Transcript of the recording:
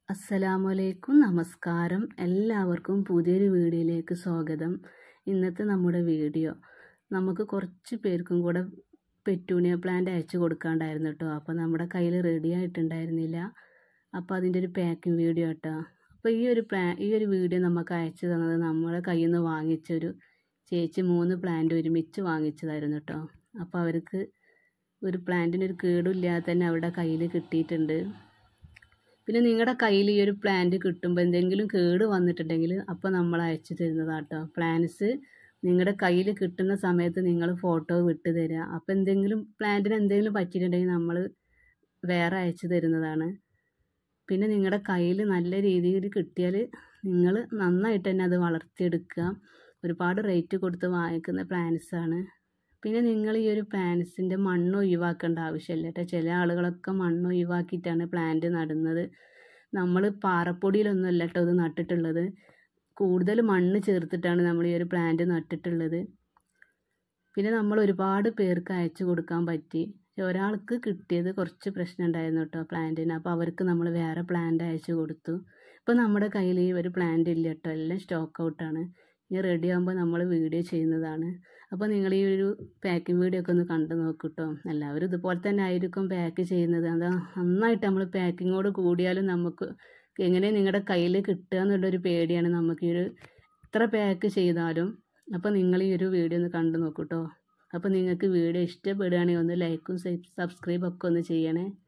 അസ്സലാമലൈക്കും നമസ്കാരം എല്ലാവർക്കും പുതിയൊരു വീഡിയോയിലേക്ക് സ്വാഗതം ഇന്നത്തെ നമ്മുടെ വീഡിയോ നമുക്ക് കുറച്ച് പേർക്കും കൂടെ പെറ്റൂണിയ പ്ലാന്റ് അയച്ചു കൊടുക്കാണ്ടായിരുന്നു കേട്ടോ അപ്പോൾ നമ്മുടെ കയ്യിൽ റെഡി ആയിട്ടുണ്ടായിരുന്നില്ല അപ്പോൾ അതിൻ്റെ ഒരു പാക്കിംഗ് വീഡിയോ കേട്ടോ അപ്പോൾ ഈ ഒരു പ്ലാ ഈ ഒരു വീഡിയോ നമുക്ക് അയച്ചു തന്നത് നമ്മുടെ കയ്യിൽ നിന്ന് വാങ്ങിച്ചൊരു ചേച്ചി മൂന്ന് പ്ലാന്റ് ഒരുമിച്ച് വാങ്ങിച്ചതായിരുന്നു കേട്ടോ അപ്പോൾ അവർക്ക് ഒരു പ്ലാന്റിന് ഒരു കേടുമില്ലാതെ തന്നെ അവരുടെ കയ്യിൽ കിട്ടിയിട്ടുണ്ട് പിന്നെ നിങ്ങളുടെ കയ്യിൽ ഈ ഒരു പ്ലാന്റ് കിട്ടുമ്പോൾ എന്തെങ്കിലും കേട് വന്നിട്ടുണ്ടെങ്കിൽ അപ്പോൾ നമ്മൾ അയച്ചു തരുന്നതാട്ടോ പ്ലാന്റ്സ് നിങ്ങളുടെ കയ്യിൽ കിട്ടുന്ന സമയത്ത് നിങ്ങൾ ഫോട്ടോ വിട്ട് തരിക അപ്പോൾ എന്തെങ്കിലും പ്ലാന്റിന് എന്തെങ്കിലും പറ്റിയിട്ടുണ്ടെങ്കിൽ നമ്മൾ വേറെ അയച്ചു തരുന്നതാണ് പിന്നെ നിങ്ങളുടെ കയ്യിൽ നല്ല രീതിയിൽ കിട്ടിയാൽ നിങ്ങൾ നന്നായിട്ട് തന്നെ അത് വളർത്തിയെടുക്കുക ഒരുപാട് റേറ്റ് കൊടുത്ത് വാങ്ങിക്കുന്ന പ്ലാന്റ്സാണ് പിന്നെ നിങ്ങൾ ഈ ഒരു പ്ലാന്റ്സിൻ്റെ മണ്ണ് ഒഴിവാക്കേണ്ട ആവശ്യമില്ല കേട്ടോ ചില ആളുകളൊക്കെ മണ്ണ് ഒഴിവാക്കിയിട്ടാണ് പ്ലാന്റ് നടുന്നത് നമ്മൾ പാറപ്പൊടിയിലൊന്നും അല്ല കേട്ടോ ഇത് നട്ടിട്ടുള്ളത് കൂടുതൽ മണ്ണ് ചേർത്തിട്ടാണ് നമ്മൾ ഈ ഒരു പ്ലാന്റ് നട്ടിട്ടുള്ളത് പിന്നെ നമ്മൾ ഒരുപാട് പേർക്ക് അയച്ചു കൊടുക്കാൻ പറ്റി ഒരാൾക്ക് കിട്ടിയത് കുറച്ച് പ്രശ്നം ഉണ്ടായിരുന്നു കേട്ടോ പ്ലാന്റിന് അപ്പോൾ അവർക്ക് നമ്മൾ വേറെ പ്ലാന്റ് അയച്ചു കൊടുത്തു ഇപ്പോൾ നമ്മുടെ കയ്യിൽ ഈ ഒരു പ്ലാന്റ് ഇല്ല കേട്ടോ എല്ലാം സ്റ്റോക്ക് ഔട്ടാണ് ഇനി റെഡി ആകുമ്പോൾ നമ്മൾ വീഡിയോ ചെയ്യുന്നതാണ് അപ്പോൾ നിങ്ങൾ ഈ ഒരു പാക്കിംഗ് വീഡിയോ ഒക്കെ ഒന്ന് കണ്ടു നോക്കൂട്ടോ എല്ലാവരും ഇതുപോലെ തന്നെ ആയിരിക്കും പാക്ക് ചെയ്യുന്നത് അതാ നന്നായിട്ട് നമ്മൾ പാക്കിങ്ങോട് കൂടിയാലും നമുക്ക് എങ്ങനെ നിങ്ങളുടെ കയ്യിൽ കിട്ടുക എന്നുള്ളൊരു പേടിയാണ് നമുക്ക് ഈ ഒരു എത്ര പാക്ക് ചെയ്താലും അപ്പോൾ നിങ്ങൾ ഈ ഒരു വീഡിയോ ഒന്ന് കണ്ടു നോക്കൂട്ടോ അപ്പോൾ നിങ്ങൾക്ക് വീഡിയോ ഇഷ്ടപ്പെടുകയാണെങ്കിൽ ഒന്ന് ലൈക്കും സബ്സ്ക്രൈബ് ഒക്കെ ഒന്ന് ചെയ്യണേ